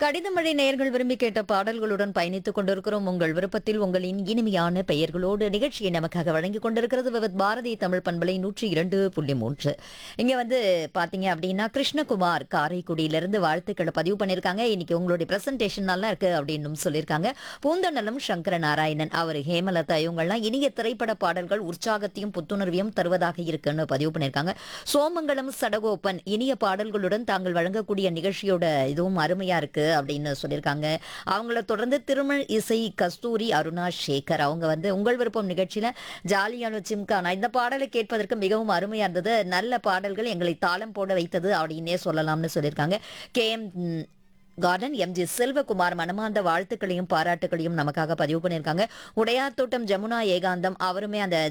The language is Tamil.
கடிதமழை நேயர்கள் விரும்பி கேட்ட பாடல்களுடன் பயணித்துக் கொண்டிருக்கிறோம் உங்கள் விருப்பத்தில் உங்களின் இனிமையான பெயர்களோடு நிகழ்ச்சியை நமக்காக வழங்கிக் கொண்டிருக்கிறது விவத் பாரதி தமிழ் பண்பலை நூற்றி இரண்டு புள்ளி மூன்று இங்க வந்து பாத்தீங்க அப்படின்னா கிருஷ்ணகுமார் காரைக்குடியிலிருந்து வாழ்த்துக்களை பதிவு பண்ணியிருக்காங்க இன்னைக்கு உங்களுடைய பிரசன்டேஷன் நல்லா இருக்கு அப்படின்னு சொல்லியிருக்காங்க பூந்தநலம் சங்கர நாராயணன் அவர் ஹேமலதா இவங்கெல்லாம் இனிய திரைப்பட பாடல்கள் உற்சாகத்தையும் புத்துணர்வையும் தருவதாக இருக்குன்னு பதிவு பண்ணியிருக்காங்க சோமங்கலம் சடகோப்பன் இனிய பாடல்களுடன் தாங்கள் வழங்கக்கூடிய நிகழ்ச்சியோட இதுவும் அருமையா இருக்கு அப்படின்னு சொல்லியிருக்காங்க அவங்கள தொடர்ந்து திருமல் இசை கஸ்தூரி அருணா சேகர் அவங்க வந்து உங்கள் விருப்பம் நிகழ்ச்சியில ஜாலியான சிம்கானா இந்த பாடலை கேட்பதற்கு மிகவும் அருமையா இருந்தது நல்ல பாடல்கள் எங்களை தாளம் போட வைத்தது அப்படின்னே சொல்லலாம்னு சொல்லியிருக்காங்க K M garden MG Selvakumar மனமார்ந்த வாழ்த்துக்களையும் பாராட்டுகளையும் நமக்காக பதிவு பண்ணியிருக்காங்க உடையார் தோட்டம் ஜமுனா ஏகாந்தம் அவருமே அந்த